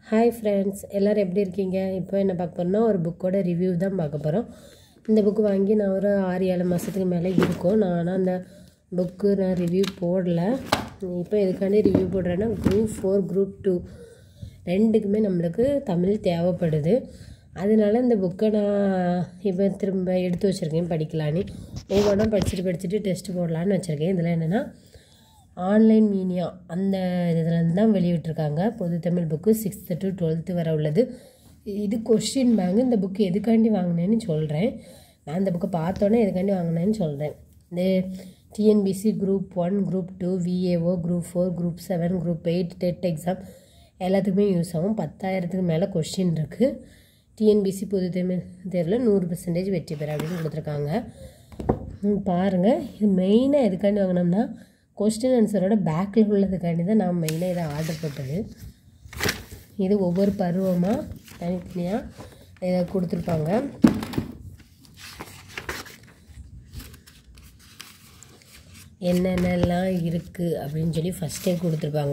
hi friends எல்லோரும் எப்படி இருக்கீங்க இப்போ என்ன பார்க்க போகிறோம்னா ஒரு புக்கோட ரிவ்யூ தான் பார்க்க போகிறோம் இந்த புக்கு வாங்கி நான் ஒரு ஆறு ஏழு மாதத்துக்கு மேலே இருக்கும் நான் ஆனால் அந்த புக்கு நான் ரிவ்யூ போடல இப்போ எதுக்காண்டி ரிவ்யூ போடுறேன்னா குரூப் ஃபோர் குரூப் டூ ரெண்டுக்குமே நம்மளுக்கு தமிழ் தேவைப்படுது அதனால இந்த புக்கை நான் இப்போ திரும்ப எடுத்து வச்சுருக்கேன் படிக்கலான்னு ஒவ்வொன்றா படிச்சுட்டு படிச்சுட்டு டெஸ்ட் போடலான்னு வச்சுருக்கேன் இதில் என்னென்னா ஆன்லைன் மீனியா அந்த இதில் தான் வெளியிட்டிருக்காங்க பொது தமிழ் புக்கு சிக்ஸ்த்து டு டுவெல்த்து வரை உள்ளது இது கொஸ்டின் பேங்க் இந்த புக்கு எதுக்காண்டி வாங்கினேன்னு சொல்கிறேன் நான் இந்த புக்கை பார்த்தோன்னே எதுக்காண்டி வாங்கினேன்னு சொல்கிறேன் இந்த TNPSC group one group two VAO group four group seven group eight TET exam எல்லாத்துக்குமே யூஸ் ஆகும் பத்தாயிரத்துக்கு மேலே கொஸ்டின் இருக்குது டிஎன்பிசி பொது தமிழ் தேர்வில் நூறு பர்சன்டேஜ் வெற்றி பெற அப்படின்னு கொடுத்துருக்காங்க ம், பாருங்கள் இது மெயினாக எதுக்காண்டி வாங்கினோம்னா கொஸ்டின் ஆன்சரோட பேக்கில் உள்ளதுக்காண்டி தான் நான் மெயினாக இதை ஆர்டர் போட்டது இது ஒவ்வொரு பருவமாக தனித்தனியாக இதை கொடுத்துருப்பாங்க என்னென்னலாம் இருக்குது அப்படின்னு சொல்லி ஃபஸ்ட்டே கொடுத்துருப்பாங்க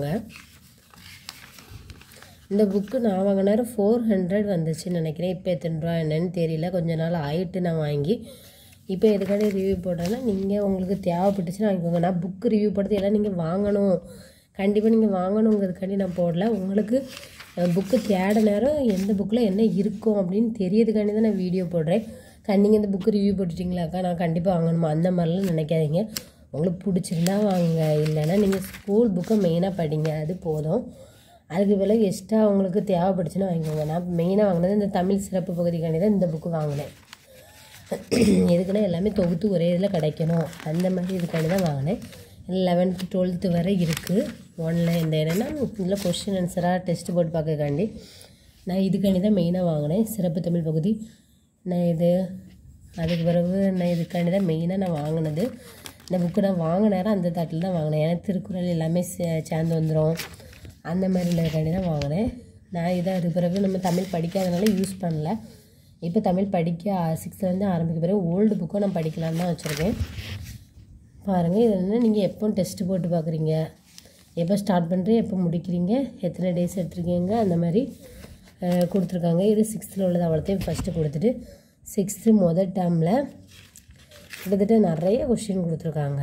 இந்த புக்கு நான் வாங்கினாரு ஃபோர் ஹண்ட்ரட் வந்துச்சுன்னு நினைக்கிறேன் இப்போ எத்தனை ரூபா என்னன்னு தெரியல கொஞ்ச நாள் ஆயிட்டு நான் வாங்கி இப்போ எதுக்காண்டி ரிவ்யூ போடுறேன்னா நீங்கள் உங்களுக்கு தேவைப்பட்டுச்சுன்னா வாங்கிக்கோங்க நான் புக்கு ரிவ்யூ போடுறது எல்லாம் நீங்கள் வாங்கணும் கண்டிப்பாக நீங்கள் வாங்கணுங்கிறதுக்காண்டி நான் போடல உங்களுக்கு புக்கு தேட நேரம் எந்த புக்கில் என்ன இருக்கும் அப்படின்னு தெரியறதுக்காண்டி தான் நான் வீடியோ போடுறேன் க- நீங்கள் இந்த புக்கு ரிவ்யூ போட்டுட்டீங்களாக்கா நான் கண்டிப்பாக வாங்கணுமா அந்த மாதிரிலாம் நினைக்காதீங்க உங்களுக்கு பிடிச்சிருந்தா வாங்க இல்லைன்னா நீங்கள் ஸ்கூல் புக்கை மெயினாக படிங்க அது போதும் அதுக்கு பிறகு எக்ஸ்ட்ரா உங்களுக்கு தேவைப்பட்டுச்சுன்னா வாங்கிக்கோங்க நான் மெயினாக வாங்கினது இந்த தமிழ் சிறப்பு பகுதிக்காண்டி தான் இந்த புக்கு வாங்கினேன் எதுக்குன்னா எல்லாமே தொகுத்து ஒரே இதில் கிடைக்கணும் அந்த மாதிரி இதுக்காண்டி தான் வாங்கினேன் லெவன்த்து டுவெல்த்து வரை இருக்குது ஒன்லைன் இந்த என்னென்னா இதில் கொஸ்டின் ஆன்சராக டெஸ்ட் போட்டு பார்க்கக்காண்டி நான் இதுக்காண்டி தான் மெயினாக வாங்கினேன் சிறப்பு தமிழ் பகுதி நான் இது அதுக்கு பிறகு நான் இதுக்காண்டி தான் மெயினாக நான் வாங்கினது இந்த புக்கு நான் வாங்கின நேரம் அந்த தாட்டில் தான் வாங்கினேன் ஏன்னா திருக்குறள் எல்லாமே சே- சேர்ந்து வந்துடும் அந்த மாதிரி உள்ளதுக்காண்டி தான் வாங்கினேன் நான் இதை அதுக்கு பிறகு நம்ம தமிழ் படிக்காதனால யூஸ் பண்ணல இப்போ தமிழ் படிக்க சிக்ஸ்த்துலேருந்து ஆரம்பிக்க பிறகு ஓல்டு புக்கும் நான் படிக்கலான்னு தான் வச்சுருக்கேன் பாருங்கள் இது என்ன நீங்கள் எப்போ டெஸ்ட் போட்டு பார்க்குறீங்க எப்போ ஸ்டார்ட் பண்ணுறீங்க எப்போ முடிக்கிறீங்க எத்தனை டேஸ் எடுத்துருக்கீங்க அந்த மாதிரி அஹ், கொடுத்துருக்காங்க இது சிக்ஸ்த்தில் உள்ளது அவ்வளோத்தையும் ஃபஸ்ட்டு கொடுத்துட்டு சிக்ஸ்த்து முதல் டேர்மில் கிட்டத்தட்ட நிறைய கொஷின் கொடுத்துருக்காங்க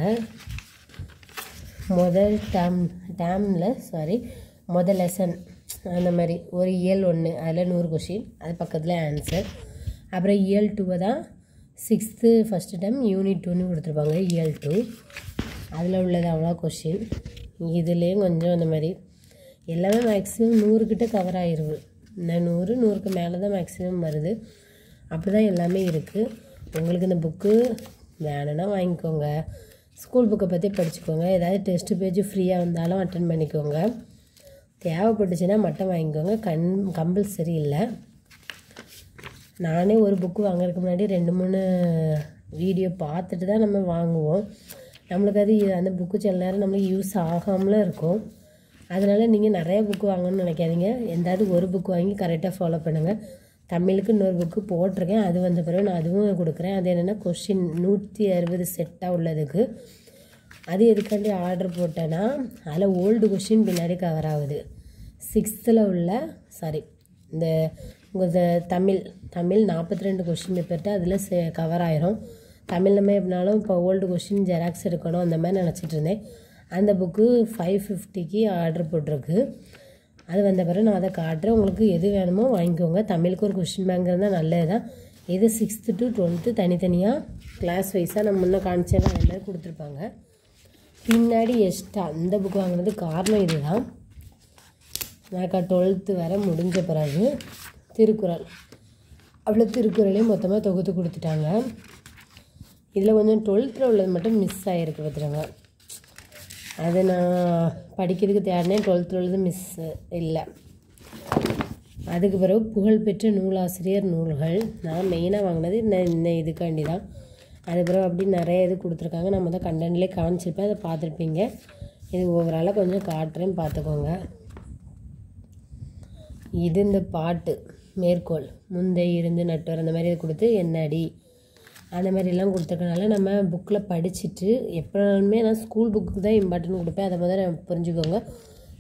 முதல் டேம் டேமில் சாரி முதல் லெசன் அந்த மாதிரி ஒரு இயல் ஒன்று அதில் நூறு கொஷின் அது பக்கத்தில் ஆன்சர் அப்புறம் இயல் டூவை தான் சிக்ஸ்த்து ஃபஸ்ட்டு டைம் யூனிட் டூன்னு கொடுத்துருப்பாங்க இயல் டூ அதில் உள்ளது அவ்வளோ கொஷின் இதுலேயும் கொஞ்சம் அந்த மாதிரி எல்லாமே மேக்ஸிமம் நூறுக்கிட்ட கவர் ஆயிடுது இந்த நூறு நூறுக்கு மேலே தான் மேக்ஸிமம் வருது அப்படி தான் எல்லாமே இருக்குது உங்களுக்கு இந்த புக்கு வேணும்னா வாங்கிக்கோங்க ஸ்கூல் புக்கை பற்றி படிச்சுக்கோங்க ஏதாவது டெஸ்ட் பேஜ் ஃப்ரீயாக வந்தாலும் அட்டன் பண்ணிக்கோங்க தேவைப்பட்டுச்சுன்னா மட்டும் வாங்கிக்கோங்க கண் கம்பல்சரி இல்லை நானே ஒரு புக்கு வாங்குறதுக்கு முன்னாடி ரெண்டு மூணு வீடியோ பார்த்துட்டு தான் நம்ம வாங்குவோம் நம்மளுக்கு அது அந்த புக்கு சில நேரம் நம்மளுக்கு யூஸ் ஆகாமலும் இருக்கும் அதனால் நீங்கள் நிறைய புக்கு வாங்கணும்னு நினைக்காதீங்க எந்தாவது ஒரு புக் வாங்கி கரெக்டாக ஃபாலோ பண்ணுங்கள் தமிழுக்கு இன்னொரு புக்கு போட்டிருக்கேன் அது வந்த பிறகு நான் அதுவும் கொடுக்குறேன் அது என்னென்னா கொஷின் நூற்றி அறுபது செட்டாக உள்ளதுக்கு அது எதுக்காண்டி ஆர்டர் போட்டேன்னா அதில் ஓல்டு கொஷின் பின்னாடி கவர் ஆகுது சிக்ஸ்த்தில் உள்ள சாரி இந்த உங்கள் தமிழ் தமிழ் நாற்பத்தி ரெண்டு கொஷின் பேப்பர்ட்டு அதில் கவர் ஆயிரும் தமிழ் நம்ம எப்படினாலும் இப்போ ஓல்டு கொஷின் ஜெராக்ஸ் எடுக்கணும் அந்த மாதிரி நினச்சிட்டு இருந்தேன் அந்த புக்கு ஃபைவ் ஃபிஃப்டிக்கு ஆர்டர் போட்டிருக்கு அது வந்த பிறகு நான் அதை காட்டுறேன் உங்களுக்கு எது வேணுமோ வாங்கிக்கோங்க தமிழுக்கு ஒரு கொஷின் பேங்க் இருந்தால் நல்லது தான் இது சிக்ஸ்த்து டு டுவெல்த்து தனித்தனியாக கிளாஸ் வைஸாக நம்ம முன்னே காமிச்சேன் அதே மாதிரி கொடுத்துருப்பாங்க பின்னாடி எக்ஸ்ட்ரா இந்த புக் வாங்கினது காரணம் இதுதான் நான் டுவெல்த்து வரை முடிஞ்ச பிறகு திருக்குறள் அவ்வளோ திருக்குறளையும் மொத்தமாக தொகுத்து கொடுத்துட்டாங்க இதில் கொஞ்சம் டுவெல்த்தில் உள்ளது மட்டும் மிஸ் ஆகிருக்கு பார்த்துருங்க அது நான் படிக்கிறதுக்கு தேடினேன் டுவெல்த்தில் உள்ளது மிஸ் இல்லை அதுக்கு பிறகு புகழ்பெற்ற நூலாசிரியர் நூல்கள் நான் மெயினாக வாங்கினது இந்த இந்த இதுக்காண்டி தான் அது பிறகு அப்படி நிறைய இது கொடுத்துருக்காங்க நம்ம தான் கண்டென்ட்லேயே காமிச்சிருப்பேன் அதை பார்த்துருப்பீங்க இது ஓவராலாக கொஞ்சம் காட்டுறேன் பார்த்துக்கோங்க இது இந்த பாட்டு மேற்கோள் முந்தை இருந்து நட்டுவர் அந்த மாதிரி இது கொடுத்து என்னடி அந்த மாதிரிலாம் கொடுத்துருக்கனால நம்ம புக்கில் படிச்சுட்டு எப்போனாலுமே நான் ஸ்கூல் புக்கு தான் இம்பார்ட்டன்ட் கொடுப்பேன் அதை முதல்ல புரிஞ்சுக்கோங்க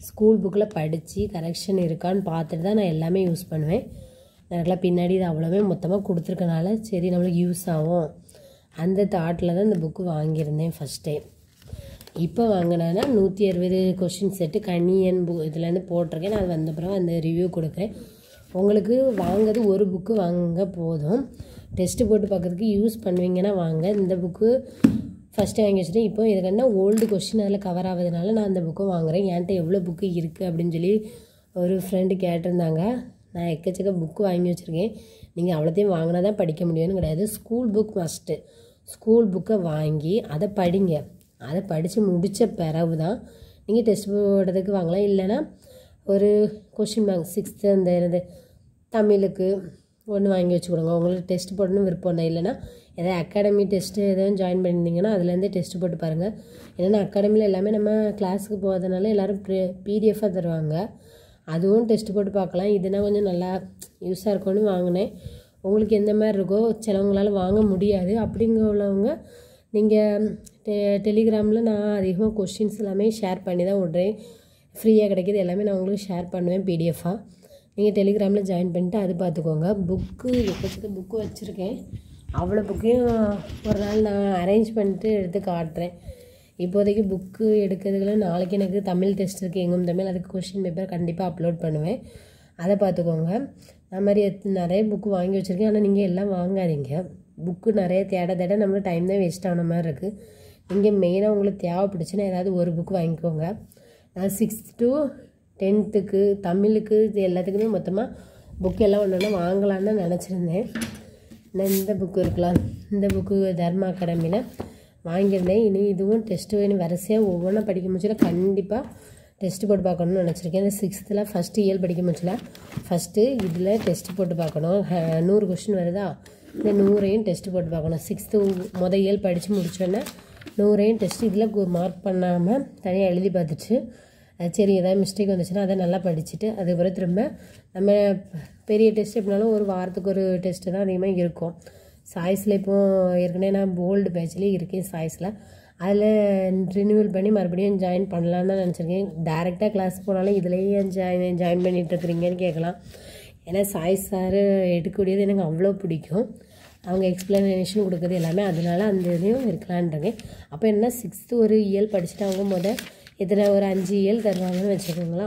ஸ்கூல் புக்கில் படித்து கரெக்ஷன் இருக்கான்னு பார்த்துட்டு தான் நான் எல்லாமே யூஸ் பண்ணுவேன் எனக்குலாம் பின்னாடி இது அவ்வளோவே மொத்தமாக கொடுத்துருக்கனால சரி நம்மளுக்கு யூஸ் ஆகும் அந்த தாட்டில் தான் இந்த புக்கு வாங்கியிருந்தேன் ஃபஸ்ட் டைம் இப்போ வாங்கினேன்னா நூற்றி அறுபது கொஷின் செட்டு கனியன் பு இதுலேருந்து போட்டிருக்கேன் நான் வந்த பிறகு அந்த ரிவ்யூ கொடுக்குறேன் உங்களுக்கு வாங்குறது ஒரு புக்கு வாங்க போதும் டெஸ்ட்டு போட்டு பார்க்கறதுக்கு யூஸ் பண்ணுவீங்கன்னா வாங்க இந்த புக்கு ஃபஸ்ட்டு வாங்கி வச்சுட்டேன் இப்போ இதுக்கன்னா ஓல்டு கொஷின் அதில் கவர் ஆகுதுனால நான் அந்த புக்கை வாங்குறேன் என்கிட்ட எவ்வளோ புக்கு இருக்குது அப்படின்னு சொல்லி ஒரு ஃப்ரெண்டு கேட்டிருந்தாங்க நான் எக்கச்சக்க புக்கு வாங்கி வச்சுருக்கேன் நீங்கள் அவ்வளோத்தையும் வாங்கினா தான் படிக்க முடியும்னு கிடையாது ஸ்கூல் புக் மஸ்ட்டு ஸ்கூல் புக்கை வாங்கி அதை படிங்க அதை படித்து முடித்த பிறகு தான் நீங்கள் டெஸ்ட் போடுறதுக்கு வாங்கலாம் இல்லைன்னா ஒரு கொஷின் பேங்க் சிக்ஸ்த்து அந்த இது தமிழுக்கு ஒன்று வாங்கி வச்சுக்கோங்க உங்களுக்கு டெஸ்ட் போடணும் விருப்பம் இல்லை இல்லைன்னா ஏதாவது அகாடமி டெஸ்ட்டு எதுவும் ஜாயின் பண்ணியிருந்தீங்கன்னா அதுலேருந்தே டெஸ்ட் போட்டு பாருங்கள் ஏன்னா அகாடமியில் எல்லாமே நம்ம கிளாஸுக்கு போகிறதுனால எல்லோரும் பிடிஎஃபாக தருவாங்க அதுவும் டெஸ்ட் போட்டு பார்க்கலாம் இதுனா கொஞ்சம் நல்லா யூஸாக இருக்கும்னு வாங்கினேன் உங்களுக்கு எந்த மாதிரி இருக்கோ சிலவங்களால வாங்க முடியாது அப்படிங்க உள்ளவங்க நீங்கள் டெ டெலிகிராமில் நான் அதிகமாக கொஷின்ஸ் எல்லாமே ஷேர் பண்ணி தான் விட்றேன் ஃப்ரீயாக கிடைக்கிது எல்லாமே நான் உங்களுக்கு ஷேர் பண்ணுவேன் பிடிஎஃபாக நீங்கள் டெலிகிராமில் ஜாயின் பண்ணிட்டு அது பார்த்துக்கோங்க புக்கு எக்கச்சக்க புக்கு வச்சுருக்கேன் அவ்வளோ புக்கையும் ஒரு நாள் நான் அரேஞ்ச் பண்ணிட்டு எடுத்து காட்டுறேன் இப்போதைக்கு புக்கு எடுக்கிறதுக்குள்ள நாளைக்கு எனக்கு தமிழ் டெஸ்ட் இருக்குது எங்கும் தமிழ் அதுக்கு கொஷின் பேப்பர் கண்டிப்பாக அப்லோட் பண்ணுவேன் அதை பார்த்துக்கோங்க அது மாதிரி எத்- நிறைய புக்கு வாங்கி வச்சுருக்கேன் ஆனால் நீங்கள் எல்லாம் வாங்காதீங்க புக்கு நிறைய தேட தேட நம்மளுக்கு டைம் தான் வேஸ்ட் ஆன மாதிரி இருக்குது நீங்கள் மெயினாக உங்களுக்கு தேவைப்படுச்சுன்னா ஏதாவது ஒரு புக்கு வாங்கிக்கோங்க நான் சிக்ஸ்த் டு டென்த்துக்கு தமிழுக்கு இது எல்லாத்துக்குமே மொத்தமாக புக் எல்லாம் ஒன்று ஒன்று வாங்கலான்னு தான் நினச்சிருந்தேன் நான் இந்த புக்கு இருக்கலாம் இந்த புக்கு தர்மா அகாடமியில் வாங்கியிருந்தேன் இனி இதுவும் டெஸ்ட்டு வேணும் வரிசையாக ஒவ்வொன்றா படிக்க முடிச்சல கண்டிப்பாக டெஸ்ட் போட்டு பார்க்கணும்னு நினச்சிருக்கேன் இந்த சிக்ஸ்த்தில் ஃபஸ்ட்டு இயல் படிக்க முடிச்சல ஃபஸ்ட்டு இதில் டெஸ்ட் போட்டு பார்க்கணும் ஹ- நூறு கொஷின் வருதா இந்த நூறையும் டெஸ்ட் போட்டு பார்க்கணும் சிக்ஸ்த்து முத இயல் படித்து முடிச்சோன்னே நூறையும் டெஸ்ட் இதில் மார்க் பண்ணாமல் தனியாக எழுதி பார்த்துட்டு அது சரி ஏதாவது மிஸ்டேக் வந்துச்சுன்னா அதை நல்லா படிச்சுட்டு அதுக்கப்புறம் திரும்ப நம்ம பெரிய டெஸ்ட் எப்படினாலும் ஒரு வாரத்துக்கு ஒரு டெஸ்ட்டு தான் அதிகமாக இருக்கும் சாய்ஸில் இப்போ ஏற்கனவே நான் போல்டு பேட்ச்லேயே இருக்கேன் சாய்ஸில் அதில் ரினியூவல் பண்ணி மறுபடியும் ஜாயின் பண்ணலான்னு தான் நினச்சிருக்கேன் டேரெக்டாக கிளாஸ் போனாலும் இதுலேயே ஜாயின் ஜாயின் பண்ணிட்டு இருக்கிறீங்கன்னு கேட்கலாம் ஏன்னா சாய் சார் எடுக்கக்கூடியது எனக்கு அவ்வளோ பிடிக்கும் அவங்க எக்ஸ்ப்ளனேஷன் கொடுக்குறது எல்லாமே அதனால அந்த இதுலேயும் இருக்கலான்றங்க அப்போ என்ன சிக்ஸ்த்து ஒரு இயல் படிச்சுட்டு அவங்க முத இதில் ஒரு அஞ்சு இயல் தருவாங்கன்னு வச்சுக்கோங்களா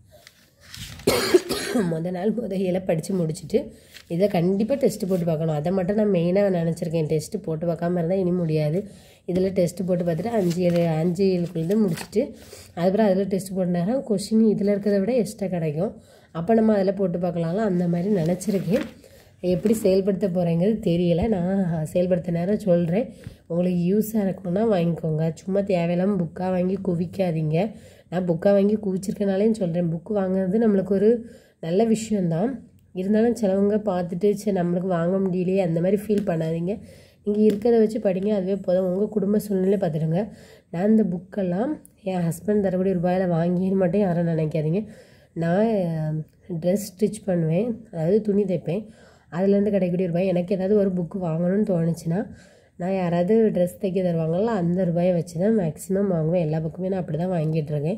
முத நாள் முத இயலை படித்து முடிச்சுட்டு இதை கண்டிப்பாக டெஸ்ட்டு போட்டு பார்க்கணும் அதை மட்டும் நான் மெயினாக நினச்சிருக்கேன் டெஸ்ட்டு போட்டு பார்க்காம இருந்தால் இனி முடியாது இதில் டெஸ்ட்டு போட்டு பார்த்துட்டு அஞ்சு ஏழு அஞ்சு ஏழுக்குள்ளது முடிச்சுட்டு அதுக்கப்புறம் அதில் டெஸ்ட் போட்டனால கொஷின் இதில் இருக்கிறத விட எக்ஸ்ட்ரா கிடைக்கும் அப்போ நம்ம அதில் போட்டு பார்க்கலாம்ல அந்த மாதிரி நினச்சிருக்கேன் எப்படி செயல்படுத்த போகிறேங்கிறது தெரியல நான் செயல்படுத்த நேரம் சொல்கிறேன் உங்களுக்கு யூஸாக இருக்கணும்னா வாங்கிக்கோங்க சும்மா தேவையில்லாமல் புக்காக வாங்கி குவிக்காதீங்க நான் புக்காக வாங்கி குவிச்சிருக்கனாலேயும் சொல்கிறேன் புக்கு வாங்குறது நம்மளுக்கு ஒரு நல்ல விஷயந்தான் இருந்தாலும் சிலவங்க பார்த்துட்டு சரி நம்மளுக்கு வாங்க முடியலையே அந்த மாதிரி ஃபீல் பண்ணாதீங்க நீங்கள் இருக்கிறத வச்சு படிங்க அதுவே போதும் உங்கள் குடும்ப சூழ்நிலை பார்த்துடுங்க நான் இந்த புக்கெல்லாம் என் ஹஸ்பண்ட் தரக்கூடிய ரூபாயில் வாங்கின்னு மட்டும் யாரும் நினைக்காதீங்க நான் ட்ரெஸ் ஸ்டிச் பண்ணுவேன் அதாவது துணி தைப்பேன் அதுலேருந்து கிடைக்கக்கூடிய ரூபாய் எனக்கு ஏதாவது ஒரு புக்கு வாங்கணும்னு தோணுச்சுன்னா நான் யாராவது ட்ரெஸ் தைக்க தருவாங்கள்ல அந்த ரூபாயை வச்சு தான் மேக்ஸிமம் வாங்குவேன் எல்லா புக்குமே நான் அப்படி தான் வாங்கிட்டு இருக்கேன்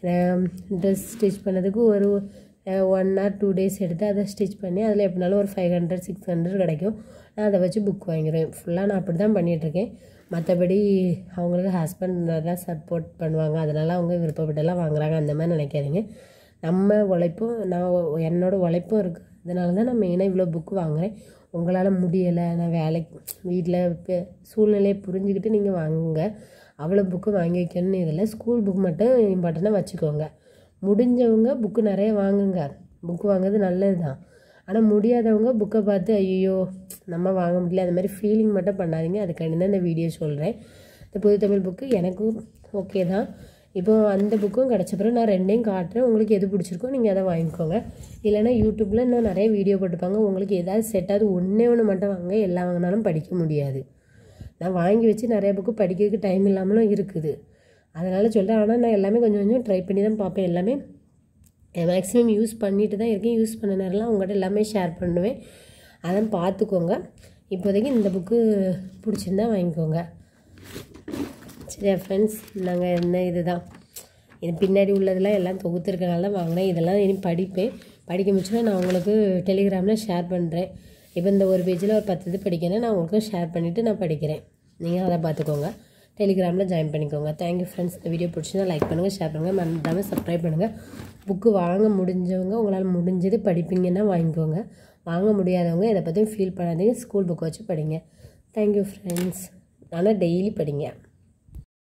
ட்ரெஸ் ஸ்டிச் பண்ணதுக்கு ஒரு ஒன் ஆர் டூ டேஸ் எடுத்து அதை ஸ்டிச் பண்ணி அதில் எப்படினாலும் ஒரு ஃபைவ் ஹண்ட்ரட் சிக்ஸ் ஹண்ட்ரட் கிடைக்கும் நான் அதை வச்சு புக் வாங்கிடுவேன் ஃபுல்லாக நான் அப்படி தான் பண்ணிகிட்ருக்கேன் மற்றபடி அவங்களுக்கு ஹஸ்பண்ட் நல்லா சப்போர்ட் பண்ணுவாங்க அதனால அவங்க விருப்பப்பட்டெல்லாம் வாங்குறாங்க அந்த மாதிரி நினைக்காதீங்க நம்ம உழைப்பும் நான் ஒ- என்னோட உழைப்பும் இருக்குது அதனால தான் நான் மெயினாக இவ்வளோ புக்கு வாங்குறேன் உங்களால் முடியலை நான் வேலைக்கு வீட்டில் சூழ்நிலையை புரிஞ்சுக்கிட்டு நீங்கள் வாங்குங்க அவ்வளோ புக்கு வாங்கி வைக்கணும்னு இதில் ஸ்கூல் புக் மட்டும் இம்பார்ட்டண்ட்டாக வச்சுக்கோங்க முடிஞ்சவங்க புக்கு நிறைய வாங்குங்க புக்கு வாங்குறது நல்லது தான் ஆனால் முடியாதவங்க புக்கை பார்த்து ஐயோ நம்ம வாங்க முடியல அந்த மாதிரி ஃபீலிங் மட்டும் பண்ணாதீங்க அதுக்காண்டி தான் இந்த வீடியோ சொல்கிறேன் இந்த புது தமிழ் புக்கு எனக்கும் ஓகே தான் இப்போ அந்த புக்கும் கிடச்ச பிறகு நான் ரெண்டையும் காட்டுறேன் உங்களுக்கு எது பிடிச்சிருக்கோ நீங்கள் அதை வாங்கிக்கோங்க இல்லைன்னா யூடியூப்பில் இன்னும் நிறைய வீடியோ போட்டுப்பாங்க உங்களுக்கு ஏதாவது செட்டாவது ஒன்றே ஒன்று மட்டும் வாங்க எல்லா வாங்கினாலும் படிக்க முடியாது நான் வாங்கி வச்சு நிறைய புக்கு படிக்கிறதுக்கு டைம் இல்லாமலும் இருக்குது அதனால் சொல்கிறேன் ஆனால் நான் எல்லாமே கொஞ்சம் கொஞ்சம் ட்ரை பண்ணி தான் பார்ப்பேன் எல்லாமே மேக்ஸிமம் யூஸ் பண்ணிட்டு தான் இருக்கேன் யூஸ் பண்ண நேரம்லாம் உங்கள்கிட்ட எல்லாமே ஷேர் பண்ணுவேன் அதான் பார்த்துக்கோங்க இப்போதைக்கு இந்த புக்கு பிடிச்சிருந்தா வாங்கிக்கோங்க சரியா ஃப்ரெண்ட்ஸ் நாங்கள் என்ன இதுதான் இது பின்னாடி உள்ளதெல்லாம் எல்லாம் தொகுத்துருக்கனால தான் வாங்கினேன் இதெல்லாம் இனி படிப்பேன் படிக்க முடிச்சுன்னா நான் உங்களுக்கு டெலிகிராமில் ஷேர் பண்ணுறேன் இப்போ இந்த ஒரு பேஜில் ஒரு பத்து இது படிக்கிறேன் நான் உங்களுக்கு ஷேர் பண்ணிவிட்டு நான் படிக்கிறேன் நீங்கள் அதை பார்த்துக்கோங்க டெலிகிராமில் ஜாயின் பண்ணிக்கோங்க தேங்க்யூ ஃப்ரெண்ட்ஸ் இந்த வீடியோ பிடிச்சிருந்தா லைக் பண்ணுங்கள் ஷேர் பண்ணுங்கள் மறந்துடாமல் சப்ஸ்கிரைப் பண்ணுங்கள் புக்கு வாங்க முடிஞ்சவங்க உங்களால் முடிஞ்சது படிப்பீங்கன்னா வாங்கிக்கோங்க வாங்க முடியாதவங்க இதை பற்றி ஃபீல் பண்ணாதீங்க ஸ்கூல் புக் வச்சு படிங்க தேங்க்யூ ஃப்ரெண்ட்ஸ் ஆனால் டெய்லி படிங்க